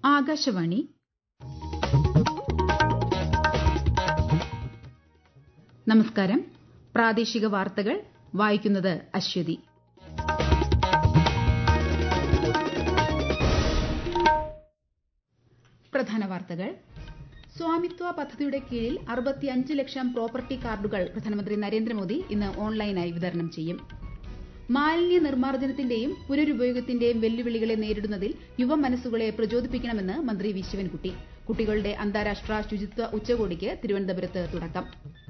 ആകാശവാണി നമസ്കാരം പ്രാദേശിക വാർത്തകൾ വായിക്കുന്നത് അശ്വതി പ്രധാന വാർത്തകൾ സ്വാമിത്വ പദ്ധതിയുടെ കീഴിൽ അറുപത്തിയഞ്ച് ലക്ഷം പ്രോപ്പർട്ടി കാർഡുകൾ പ്രധാനമന്ത്രി നരേന്ദ്രമോദി ഇന്ന് ഓൺലൈനായി വിതരണം ചെയ്യും മാലിന്യ നിർമ്മാർജ്ജനത്തിന്റെയും പുനരുപയോഗത്തിന്റെയും വെല്ലുവിളികളെ നേരിടുന്നതിൽ യുവമനസ്സുകളെ പ്രചോദിപ്പിക്കണമെന്ന് മന്ത്രി വി ശിവൻകുട്ടി കുട്ടികളുടെ അന്താരാഷ്ട്ര ശുചിത്വ ഉച്ചകോടിക്ക് തിരുവനന്തപുരത്ത് തുടക്കം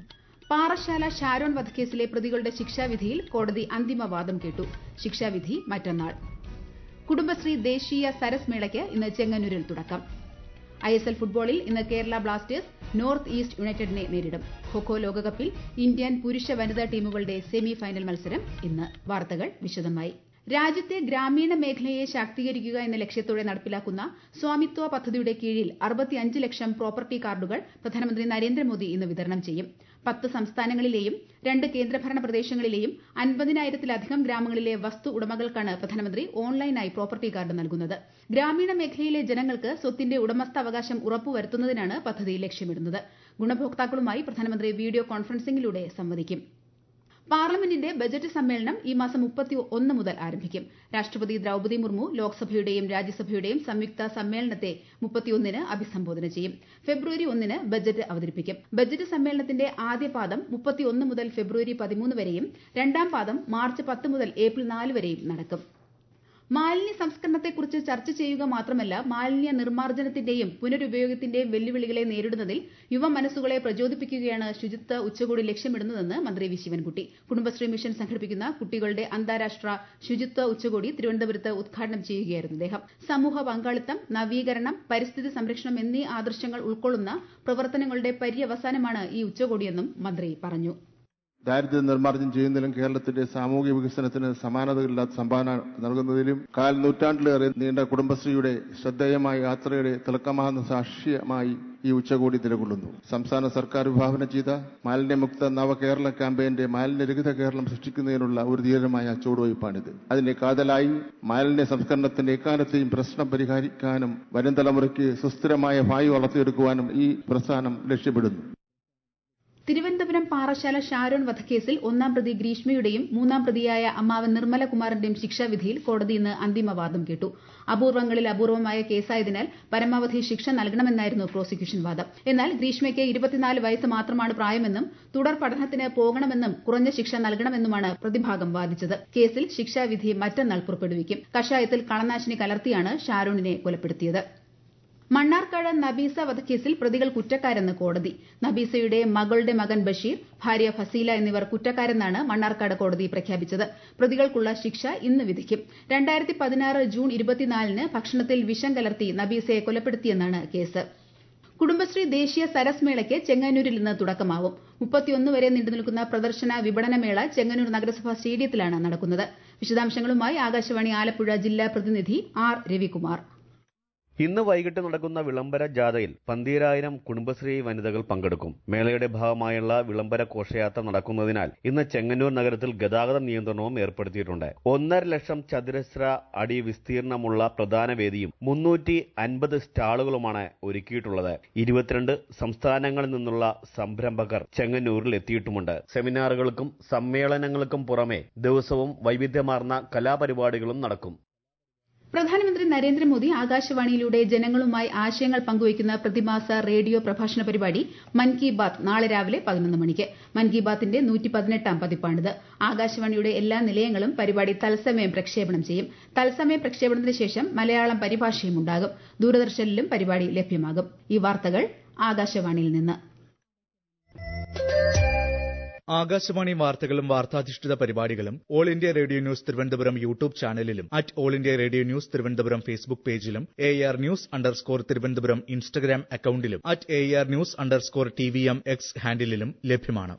പാറശാല ഷാരോൺ വധക്കേസിലെ പ്രതികളുടെ ശിക്ഷാവിധിയിൽ കോടതി അന്തിമ വാദം കേട്ടു ശിക്ഷാവിധി മറ്റന്നാൾ കുടുംബശ്രീ ദേശീയ സരസ് മേളയ്ക്ക് ഇന്ന് ചെങ്ങന്നൂരിൽ തുടക്കം ഐഎസ്എൽ ഫുട്ബോളിൽ ഇന്ന് കേരള ബ്ലാസ്റ്റേഴ്സ് നോർത്ത് ഈസ്റ്റ് യുണൈറ്റഡിനെ നേരിടും ഖോഖോ ലോകകപ്പിൽ ഇന്ത്യൻ പുരുഷ വനിതാ ടീമുകളുടെ സെമി ഫൈനൽ മത്സരം ഇന്ന് വാർത്തകൾ വിശദമായി രാജ്യത്തെ ഗ്രാമീണ മേഖലയെ ശാക്തീകരിക്കുക എന്ന ലക്ഷ്യത്തോടെ നടപ്പിലാക്കുന്ന സ്വാമിത്വ പദ്ധതിയുടെ കീഴിൽ അറുപത്തിയഞ്ച് ലക്ഷം പ്രോപ്പർട്ടി കാർഡുകൾ പ്രധാനമന്ത്രി നരേന്ദ്രമോദി ഇന്ന് വിതരണം ചെയ്യും പത്ത് സംസ്ഥാനങ്ങളിലെയും രണ്ട് കേന്ദ്രഭരണ പ്രദേശങ്ങളിലെയും അൻപതിനായിരത്തിലധികം ഗ്രാമങ്ങളിലെ വസ്തു ഉടമകൾക്കാണ് പ്രധാനമന്ത്രി ഓൺലൈനായി പ്രോപ്പർട്ടി കാർഡ് നൽകുന്നത് ഗ്രാമീണ മേഖലയിലെ ജനങ്ങൾക്ക് സ്വത്തിന്റെ ഉടമസ്ഥാവകാശം ഉറപ്പുവരുത്തുന്നതിനാണ് പദ്ധതി ലക്ഷ്യമിടുന്നത് ഗുണഭോക്താക്കളുമായി പ്രധാനമന്ത്രി വീഡിയോ കോൺഫറൻസിംഗിലൂടെ സംവദിക്കും പാർലമെന്റിന്റെ ബജറ്റ് സമ്മേളനം ഈ മാസം മുപ്പത്തി ഒന്ന് മുതൽ ആരംഭിക്കും രാഷ്ട്രപതി ദ്രൌപദി മുർമു ലോക്സഭയുടെയും രാജ്യസഭയുടെയും സംയുക്ത സമ്മേളനത്തെ മുപ്പത്തിയൊന്നിന് അഭിസംബോധന ചെയ്യും ഫെബ്രുവരി ഒന്നിന് ബജറ്റ് അവതരിപ്പിക്കും ബജറ്റ് സമ്മേളനത്തിന്റെ ആദ്യ പാദം മുപ്പത്തിയൊന്ന് മുതൽ ഫെബ്രുവരി പതിമൂന്ന് വരെയും രണ്ടാം പാദം മാർച്ച് പത്ത് മുതൽ ഏപ്രിൽ നാല് വരെയും നടക്കും മാലിന്യ സംസ്കരണത്തെക്കുറിച്ച് ചർച്ച ചെയ്യുക മാത്രമല്ല മാലിന്യ നിർമ്മാർജ്ജനത്തിന്റെയും പുനരുപയോഗത്തിന്റെയും വെല്ലുവിളികളെ നേരിടുന്നതിൽ യുവമനസ്സുകളെ പ്രചോദിപ്പിക്കുകയാണ് ശുചിത്വ ഉച്ചകോടി ലക്ഷ്യമിടുന്നതെന്ന് മന്ത്രി വി ശിവൻകുട്ടി കുടുംബശ്രീ മിഷൻ സംഘടിപ്പിക്കുന്ന കുട്ടികളുടെ അന്താരാഷ്ട്ര ശുചിത്വ ഉച്ചകോടി തിരുവനന്തപുരത്ത് ഉദ്ഘാടനം ചെയ്യുകയായിരുന്നു അദ്ദേഹം സമൂഹ പങ്കാളിത്തം നവീകരണം പരിസ്ഥിതി സംരക്ഷണം എന്നീ ആദർശങ്ങൾ ഉൾക്കൊള്ളുന്ന പ്രവർത്തനങ്ങളുടെ പര്യവസാനമാണ് ഈ ഉച്ചകോടിയെന്നും മന്ത്രി പറഞ്ഞു ദാരിദ്ര്യ നിർമ്മാർജ്ജനം ചെയ്യുന്നതിലും കേരളത്തിന്റെ സാമൂഹിക വികസനത്തിന് സമാനതകളില്ലാത്ത സംഭാവന നൽകുന്നതിലും കാൽ നൂറ്റാണ്ടിലേറെ നീണ്ട കുടുംബശ്രീയുടെ ശ്രദ്ധേയമായ യാത്രയുടെ തിളക്കമാകുന്ന സാക്ഷ്യമായി ഈ ഉച്ചകോടി നിലകൊള്ളുന്നു സംസ്ഥാന സർക്കാർ വിഭാവന ചെയ്ത മാലിന്യമുക്ത നവകേരള ക്യാമ്പയിന്റെ മാലിന്യരഹിത കേരളം സൃഷ്ടിക്കുന്നതിനുള്ള ഒരു ധീരമായ ചുവടുവയ്പ്പാണിത് അതിന്റെ കാതലായി മാലിന്യ സംസ്കരണത്തിന്റെ എക്കാലത്തെയും പ്രശ്നം പരിഹരിക്കാനും വരും തലമുറയ്ക്ക് സുസ്ഥിരമായ വായു വളർത്തിയെടുക്കുവാനും ഈ പ്രസ്ഥാനം ലക്ഷ്യമിടുന്നു തിരുവനന്തപുരം പാറശാല ഷാരോൺ വധക്കേസിൽ ഒന്നാം പ്രതി ഗ്രീഷ്മയുടെയും മൂന്നാം പ്രതിയായ അമ്മാവൻ നിർമ്മലകുമാറിന്റെയും ശിക്ഷാവിധിയിൽ കോടതി ഇന്ന് അന്തിമവാദം കേട്ടു അപൂർവങ്ങളിൽ അപൂർവമായ കേസായതിനാൽ പരമാവധി ശിക്ഷ നൽകണമെന്നായിരുന്നു പ്രോസിക്യൂഷൻ വാദം എന്നാൽ ഗ്രീഷ്മയ്ക്ക് ഇരുപത്തിനാല് വയസ്സ് മാത്രമാണ് പ്രായമെന്നും തുടർ പഠനത്തിന് പോകണമെന്നും കുറഞ്ഞ ശിക്ഷ നൽകണമെന്നുമാണ് പ്രതിഭാഗം വാദിച്ചത് കേസിൽ ശിക്ഷാവിധി മറ്റന്നാൾ പുറപ്പെടുവിക്കും കഷായത്തിൽ കളനാശിനി കലർത്തിയാണ് ഷാരോണിനെ കൊലപ്പെടുത്തിയത് മണ്ണാർക്കാട് നബീസ വധക്കേസിൽ പ്രതികൾ കുറ്റക്കാരെന്ന് കോടതി നബീസയുടെ മകളുടെ മകൻ ബഷീർ ഭാര്യ ഫസീല എന്നിവർ കുറ്റക്കാരെന്നാണ് മണ്ണാർക്കാട് കോടതി പ്രഖ്യാപിച്ചത് പ്രതികൾക്കുള്ള ശിക്ഷ ഇന്ന് വിധിക്കും രണ്ടായിരത്തി പതിനാറ് ജൂൺ ഇരുപത്തിനാലിന് ഭക്ഷണത്തിൽ വിഷം കലർത്തി നബീസയെ കൊലപ്പെടുത്തിയെന്നാണ് കേസ് കുടുംബശ്രീ ദേശീയ സരസ് മേളയ്ക്ക് ചെങ്ങന്നൂരിൽ ഇന്ന് തുടക്കമാവും മുപ്പത്തിയൊന്ന് വരെ നീണ്ടുനിൽക്കുന്ന പ്രദർശന വിപണന മേള ചെങ്ങന്നൂർ നഗരസഭാ സ്റ്റേഡിയത്തിലാണ് നടക്കുന്നത് വിശദാംശങ്ങളുമായി ആകാശവാണി ആലപ്പുഴ ജില്ലാ പ്രതിനിധി ആർ രവികുമാർ ഇന്ന് വൈകിട്ട് നടക്കുന്ന വിളംബര ജാഥയിൽ പന്തീരായിരം കുടുംബശ്രീ വനിതകൾ പങ്കെടുക്കും മേളയുടെ ഭാഗമായുള്ള വിളംബര ഘോഷയാത്ര നടക്കുന്നതിനാൽ ഇന്ന് ചെങ്ങന്നൂർ നഗരത്തിൽ ഗതാഗത നിയന്ത്രണവും ഏർപ്പെടുത്തിയിട്ടുണ്ട് ഒന്നര ലക്ഷം ചതുരശ്ര അടി വിസ്തീർണമുള്ള പ്രധാന വേദിയും മുന്നൂറ്റി അൻപത് സ്റ്റാളുകളുമാണ് ഒരുക്കിയിട്ടുള്ളത് ഇരുപത്തിരണ്ട് സംസ്ഥാനങ്ങളിൽ നിന്നുള്ള സംരംഭകർ ചെങ്ങന്നൂരിൽ എത്തിയിട്ടുമുണ്ട് സെമിനാറുകൾക്കും സമ്മേളനങ്ങൾക്കും പുറമെ ദിവസവും വൈവിധ്യമാർന്ന കലാപരിപാടികളും നടക്കും പ്രധാനമന്ത്രി നരേന്ദ്രമോദി ആകാശവാണിയിലൂടെ ജനങ്ങളുമായി ആശയങ്ങൾ പങ്കുവയ്ക്കുന്ന പ്രതിമാസ റേഡിയോ പ്രഭാഷണ പരിപാടി മൻ കി ബാത്ത് നാളെ രാവിലെ പതിനൊന്ന് മണിക്ക് മൻ കി ബാത്തിന്റെ നൂറ്റി പതിനെട്ടാം പതിപ്പാണിത് ആകാശവാണിയുടെ എല്ലാ നിലയങ്ങളും പരിപാടി തത്സമയം പ്രക്ഷേപണം ചെയ്യും തത്സമയ പ്രക്ഷേപണത്തിന് ശേഷം മലയാളം പരിഭാഷയും ഉണ്ടാകും ദൂരദർശനിലും പരിപാടി ലഭ്യമാകും ഈ വാർത്തകൾ ആകാശവാണിയിൽ നിന്ന് ആകാശവാണി വാർത്തകളും വാർത്താധിഷ്ഠിത പരിപാടികളും all India radio news Thiruvananthapuram YouTube ചാനലിലും at all India radio news Thiruvananthapuram Facebook പേജിലും A R news underscore Thiruvananthapuram Instagram അക്കൌണ്ടിലും at A R news underscore T V M X ഹാൻഡിലും ലഭ്യമാണ്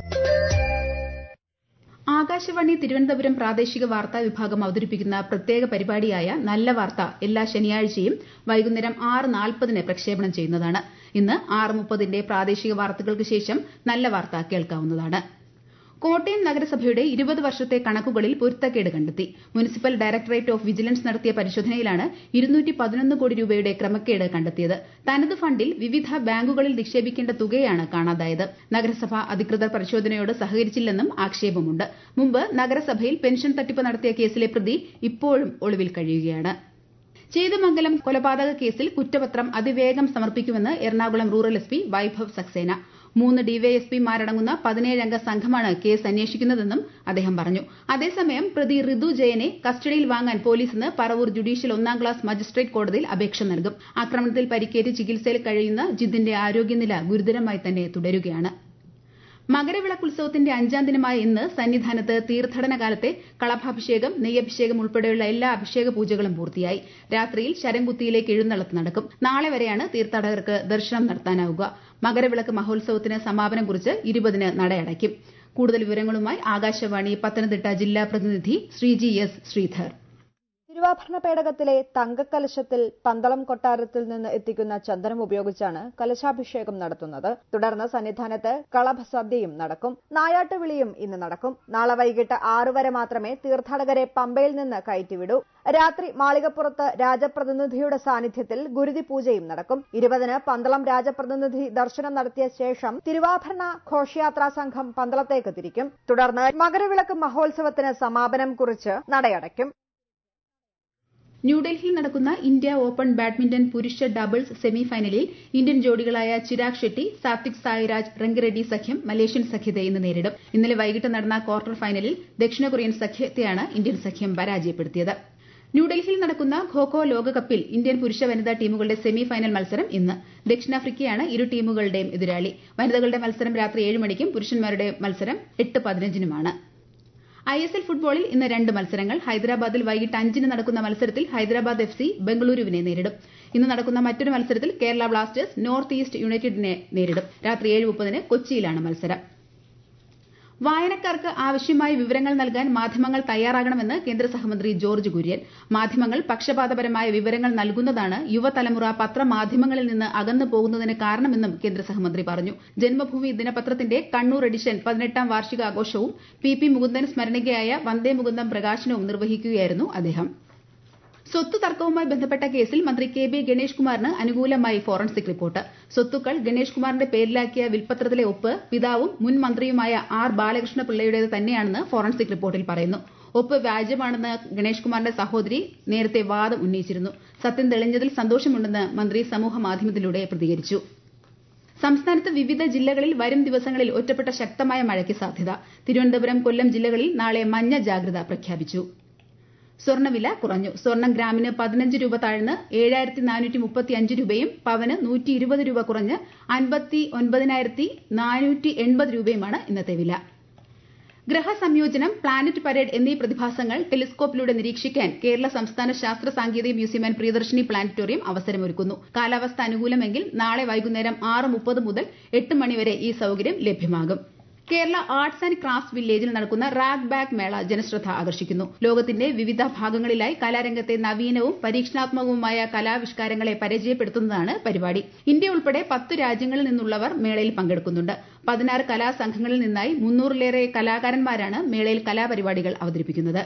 ആകാശവാണി തിരുവനന്തപുരം പ്രാദേശിക വാർത്താ വിഭാഗം അവതരിപ്പിക്കുന്ന പ്രത്യേക പരിപാടിയായ നല്ല വാർത്ത എല്ലാ ശനിയാഴ്ചയും വൈകുന്നേരം ആറ് നാൽപ്പതിന് പ്രക്ഷേപണം ചെയ്യുന്നതാണ് ഇന്ന് ആറ് മുപ്പതിന്റെ പ്രാദേശിക വാർത്തകൾക്ക് ശേഷം നല്ല വാർത്ത കേൾക്കാവുന്നതാണ് കോട്ടയം നഗരസഭയുടെ ഇരുപത് വർഷത്തെ കണക്കുകളിൽ പൊരുത്തക്കേട് കണ്ടെത്തി മുനിസിപ്പൽ ഡയറക്ടറേറ്റ് ഓഫ് വിജിലൻസ് നടത്തിയ പരിശോധനയിലാണ് ഇരുന്നൂറ്റി പതിനൊന്ന് കോടി രൂപയുടെ ക്രമക്കേട് കണ്ടെത്തിയത് തനത് ഫണ്ടിൽ വിവിധ ബാങ്കുകളിൽ നിക്ഷേപിക്കേണ്ട തുകയാണ് കാണാതായത് നഗരസഭ അധികൃതർ പരിശോധനയോട് സഹകരിച്ചില്ലെന്നും ആക്ഷേപമുണ്ട് മുമ്പ് നഗരസഭയിൽ പെൻഷൻ തട്ടിപ്പ് നടത്തിയ കേസിലെ പ്രതി ഇപ്പോഴും ഒളിവിൽ കഴിയുകയാണ് ചേതമംഗലം കൊലപാതക കേസിൽ കുറ്റപത്രം അതിവേഗം സമർപ്പിക്കുമെന്ന് Ernakulam rural S P Vaibhav Saxena മൂന്ന് ഡിവൈഎസ്പിമാരടങ്ങുന്ന പതിനേഴംഗ സംഘമാണ് കേസ് അന്വേഷിക്കുന്നതെന്നും അദ്ദേഹം പറഞ്ഞു അതേസമയം പ്രതി ഋതു ജയനെ കസ്റ്റഡിയിൽ വാങ്ങാൻ പോലീസ് ഇന്ന് പറവൂർ ജുഡീഷ്യൽ ഒന്നാം ക്ലാസ് മജിസ്ട്രേറ്റ് കോടതിയിൽ അപേക്ഷ നൽകും ആക്രമണത്തിൽ പരിക്കേറ്റ് ചികിത്സയിൽ കഴിയുന്ന ജിതിന്റെ ആരോഗ്യനില ഗുരുതരമായി തന്നെ തുടരുകയാണ് മകരവിളക്കുത്സവത്തിന്റെ അഞ്ചാം ദിനമായ ഇന്ന് സന്നിധാനത്ത് തീർത്ഥാടന കാലത്തെ കളഭാഭിഷേകം നെയ്യഭിഷേകം ഉൾപ്പെടെയുള്ള എല്ലാ അഭിഷേക പൂജകളും പൂർത്തിയായി രാത്രിയിൽ ശരംകുത്തിയിലേക്ക് എഴുന്നള്ളത്ത് നടക്കും നാളെ വരെയാണ് തീർത്ഥാടകർക്ക് ദർശനം നടത്താനാവുക മകരവിളക്ക് മഹോത്സവത്തിന് സമാപനം കുറിച്ച് ഇരുപതിന് നടയടയ്ക്കും കൂടുതൽ വിവരങ്ങളുമായി ആകാശവാണി പത്തനംതിട്ട ജില്ലാ പ്രതിനിധി ശ്രീജി എസ് ശ്രീധർ തിരുവാഭരണ പേടകത്തിലെ തങ്കക്കലശത്തിൽ പന്തളം കൊട്ടാരത്തിൽ നിന്ന് എത്തിക്കുന്ന ചന്ദനം ഉപയോഗിച്ചാണ് കലശാഭിഷേകം നടത്തുന്നത് തുടർന്ന് സന്നിധാനത്ത് കളഭസദ്യയും നടക്കും നായാട്ടുവിളിയും ഇന്ന് നടക്കും നാളെ വൈകിട്ട് ആറു വരെ മാത്രമേ തീർത്ഥാടകരെ പമ്പയിൽ നിന്ന് കയറ്റിവിടൂ രാത്രി മാളികപ്പുറത്ത് രാജപ്രതിനിധിയുടെ സാന്നിധ്യത്തിൽ ഗുരുതി പൂജയും നടക്കും ഇരുപതിന് പന്തളം രാജപ്രതിനിധി ദർശനം നടത്തിയ ശേഷം തിരുവാഭരണ ഘോഷയാത്രാ സംഘം പന്തളത്തേക്ക് തിരിക്കും തുടർന്ന് മകരവിളക്ക് മഹോത്സവത്തിന് സമാപനം കുറിച്ച് നടയടയ്ക്കും ന്യൂഡൽഹിയിൽ നടക്കുന്ന ഇന്ത്യ ഓപ്പൺ ബാഡ്മിന്റൺ പുരുഷ ഡബിൾസ് സെമി ഫൈനലിൽ ഇന്ത്യൻ ജോഡികളായ ചിരാഗ് ഷെട്ടി സാത്വിക് സായിരാജ് റെങ്കിറെഡ്ഡി സഖ്യം മലേഷ്യൻ സഖ്യത്തെ ഇന്ന് നേരിടും ഇന്നലെ വൈകിട്ട് നടന്ന ക്വാർട്ടർ ഫൈനലിൽ ദക്ഷിണ കൊറിയൻ സഖ്യത്തെയാണ് ഇന്ത്യൻ സഖ്യം പരാജയപ്പെടുത്തിയത് ന്യൂഡൽഹിയിൽ നടക്കുന്ന ഖോഖോ ലോകകപ്പിൽ ഇന്ത്യൻ പുരുഷ വനിതാ ടീമുകളുടെ സെമി ഫൈനൽ മത്സരം ഇന്ന് ദക്ഷിണാഫ്രിക്കയാണ് ഇരു ടീമുകളുടെയും എതിരാളി വനിതകളുടെ മത്സരം രാത്രി ഏഴ് മണിക്കും പുരുഷന്മാരുടെ മത്സരം എട്ട് പതിനഞ്ചിനുമാണ് ഐ എസ് എൽ ഫുട്ബോളിൽ ഇന്ന് രണ്ട് മത്സരങ്ങൾ ഹൈദരാബാദിൽ വൈകിട്ട് അഞ്ചിന് നടക്കുന്ന മത്സരത്തിൽ ഹൈദരാബാദ് എഫ് സി ബംഗളൂരുവിനെ നേരിടും ഇന്ന് നടക്കുന്ന മറ്റൊരു മത്സരത്തിൽ കേരള ബ്ലാസ്റ്റേഴ്സ് നോർത്ത് ഈസ്റ്റ് യുണൈറ്റഡിനെ നേരിടും രാത്രി ഏഴ് മുപ്പതിന് കൊച്ചിയിലാണ് മത്സരം വായനക്കാർക്ക് ആവശ്യമായ വിവരങ്ങൾ നൽകാൻ മാധ്യമങ്ങൾ തയ്യാറാകണമെന്ന് കേന്ദ്ര സഹമന്ത്രി ജോർജ് കുര്യൻ മാധ്യമങ്ങൾ പക്ഷപാതപരമായ വിവരങ്ങൾ നൽകുന്നതാണ് യുവതലമുറ പത്രമാധ്യമങ്ങളിൽ നിന്ന് അകന്നു പോകുന്നതിന് കാരണമെന്നും കേന്ദ്ര സഹമന്ത്രി പറഞ്ഞു ജന്മഭൂമി ദിനപത്രത്തിന്റെ കണ്ണൂർ എഡിഷൻ പതിനെട്ടാം വാർഷികാഘോഷവും പി പി മുകുന്ദൻ സ്മരണികയായ വന്ദേ മുകുന്ദം പ്രകാശനവും നിർവഹിക്കുകയായിരുന്നു അദ്ദേഹം സ്വത്ത് തർക്കവുമായി ബന്ധപ്പെട്ട കേസിൽ മന്ത്രി കെ ബി ഗണേഷ് കുമാറിന് അനുകൂലമായി ഫോറൻസിക് റിപ്പോർട്ട് സ്വത്തുക്കൾ ഗണേഷ് കുമാറിന്റെ പേരിലാക്കിയ വിൽപത്രത്തിലെ ഒപ്പ് പിതാവും മുൻ മന്ത്രിയുമായ ആർ ബാലകൃഷ്ണ പിള്ളയുടേത് തന്നെയാണെന്ന് ഫോറൻസിക് റിപ്പോർട്ടിൽ പറയുന്നു ഒപ്പ് വ്യാജമാണെന്ന് ഗണേഷ് കുമാറിന്റെ സഹോദരി നേരത്തെ വാദം ഉന്നയിച്ചിരുന്നു സത്യം തെളിഞ്ഞതിൽ സന്തോഷമുണ്ടെന്ന് മന്ത്രി സമൂഹമാധ്യമത്തിലൂടെ പ്രതികരിച്ചു സംസ്ഥാനത്ത് വിവിധ ജില്ലകളിൽ വരും ദിവസങ്ങളിൽ ഒറ്റപ്പെട്ട ശക്തമായ മഴയ്ക്ക് സാധ്യത തിരുവനന്തപുരം കൊല്ലം ജില്ലകളിൽ നാളെ മഞ്ഞ ജാഗ്രത പ്രഖ്യാപിച്ചു സ്വർണ്ണവില കുറഞ്ഞു സ്വർണ്ണം ഗ്രാമിന് പതിനഞ്ച് രൂപ താഴ്ന്ന് ഏഴായിരത്തി നാനൂറ്റി മുപ്പത്തി അഞ്ച് രൂപയും പവന് നൂറ്റി ഇരുപത് രൂപ കുറഞ്ഞ് അൻപത്തി ഒൻപതിനായിരത്തി നാനൂറ്റി എൺപത് രൂപയുമാണ് ഇന്നത്തെ വില ഗ്രഹസംയോജനം പ്ലാനറ്റ് പരേഡ് എന്നീ പ്രതിഭാസങ്ങൾ ടെലിസ്കോപ്പിലൂടെ നിരീക്ഷിക്കാൻ കേരള സംസ്ഥാന ശാസ്ത്ര സാങ്കേതിക മ്യൂസിയം ആൻഡ് പ്രിയദർശിനി പ്ലാനറ്റോറിയം അവസരമൊരുക്കുന്നു കാലാവസ്ഥ അനുകൂലമെങ്കിൽ നാളെ വൈകുന്നേരം ആറ് മുപ്പത് മുതൽ എട്ട് മണിവരെ ഈ സൌകര്യം ലഭ്യമാകും കേരള ആർട്സ് ആൻഡ് ക്രാഫ്റ്റ് വില്ലേജിൽ നടക്കുന്ന റാഗ് ബാഗ് മേള ജനശ്രദ്ധ ആകർഷിക്കുന്നു ലോകത്തിന്റെ വിവിധ ഭാഗങ്ങളിലായി കലാരംഗത്തെ നവീനവും പരീക്ഷണാത്മകവുമായ കലാവിഷ്കാരങ്ങളെ പരിചയപ്പെടുത്തുന്നതാണ് പരിപാടി ഇന്ത്യ ഉൾപ്പെടെ പത്ത് രാജ്യങ്ങളിൽ നിന്നുള്ളവർ മേളയിൽ പങ്കെടുക്കുന്നുണ്ട് പതിനാറ് കലാസംഘങ്ങളിൽ നിന്നായി മുന്നൂറിലേറെ കലാകാരന്മാരാണ് മേളയിൽ കലാപരിപാടികൾ അവതരിപ്പിക്കുന്നത്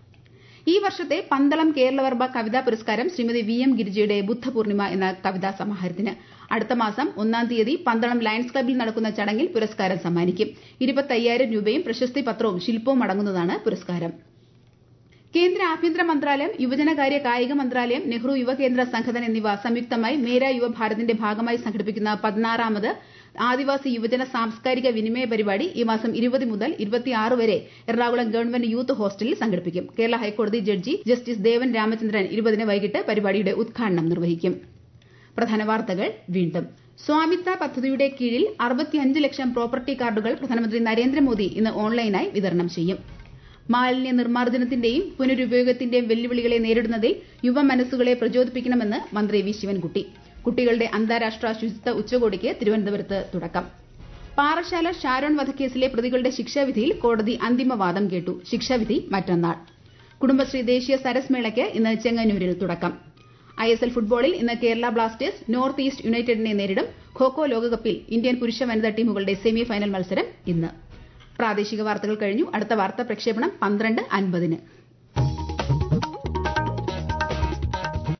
ഈ വർഷത്തെ പന്തളം കേരളവർമ്മ കവിതാ പുരസ്കാരം ശ്രീമതി വി എം ഗിരിജയുടെ ബുദ്ധപൂർണിമ എന്ന കവിതാ സമാഹാരത്തിന് അടുത്ത മാസം ഒന്നാം തീയതി പന്തളം ലയൺസ് ക്ലബിൽ നടക്കുന്ന ചടങ്ങിൽ പുരസ്കാരം സമ്മാനിക്കും ഇരുപത്തയ്യായിരം രൂപയും പ്രശസ്തി പത്രവും ശില്പവും അടങ്ങുന്നതാണ് പുരസ്കാരം കേന്ദ്ര ആഭ്യന്തര മന്ത്രാലയം യുവജനകാര്യ കായിക മന്ത്രാലയം നെഹ്റു യുവകേന്ദ്ര സംഘടന എന്നിവ സംയുക്തമായി മേര യുവഭാരതിന്റെ ഭാഗമായി സംഘടിപ്പിക്കുന്ന പതിനാറാമത് ആദിവാസി യുവജന സാംസ്കാരിക വിനിമയ പരിപാടി ഈ മാസം ഇരുപത് മുതൽ ഇരുപത്തിയാറ് വരെ എറണാകുളം ഗവൺമെന്റ് യൂത്ത് ഹോസ്റ്റലിൽ സംഘടിപ്പിക്കും കേരള ഹൈക്കോടതി ജഡ്ജി ജസ്റ്റിസ് ദേവൻ രാമചന്ദ്രൻ ഇരുപതിന് വൈകിട്ട് പരിപാടിയുടെ ഉദ്ഘാടനം നിർവഹിക്കും പ്രധാന വാർത്തകൾ വീണ്ടും സ്വാമിത്വ പദ്ധതിയുടെ കീഴിൽ അറുപത്തിയഞ്ച് ലക്ഷം പ്രോപ്പർട്ടി കാർഡുകൾ പ്രധാനമന്ത്രി നരേന്ദ്രമോദി ഇന്ന് ഓൺലൈനായി വിതരണം ചെയ്യും മാലിന്യ നിർമ്മാർജ്ജനത്തിന്റെയും പുനരുപയോഗത്തിന്റെയും വെല്ലുവിളികളെ നേരിടുന്നതിൽ യുവ മനസ്സുകളെ പ്രചോദിപ്പിക്കണമെന്ന് മന്ത്രി വി ശിവൻകുട്ടി കുട്ടികളുടെ അന്താരാഷ്ട്ര ശുചിത്വ ഉച്ചകോടിക്ക് തിരുവനന്തപുരത്ത് തുടക്കം പാറശാല ഷാരോൺ വധക്കേസിലെ പ്രതികളുടെ ശിക്ഷാവിധിയിൽ കോടതി അന്തിമവാദം കേട്ടു ശിക്ഷാവിധി മറ്റന്നാൾ കുടുംബശ്രീ ദേശീയ സരസ് മേളയ്ക്ക് ഇന്ന് ചെങ്ങന്നൂരിൽ തുടക്കം ഐ എസ് എൽ ഫുട്ബോളിൽ ഇന്ന് കേരള ബ്ലാസ്റ്റേഴ്സ് നോർത്ത് ഈസ്റ്റ് യുണൈറ്റഡിനെ നേരിടും ഖോഖോ ലോകകപ്പിൽ ഇന്ത്യൻ പുരുഷ വനിതാ ടീമുകളുടെ സെമി ഫൈനൽ മത്സരം ഇന്ന് പ്രാദേശിക വാർത്തകൾ കഴിഞ്ഞു അടുത്ത വാർത്താ പ്രക്ഷേപണം പന്ത്രണ്ട് അൻപതിന്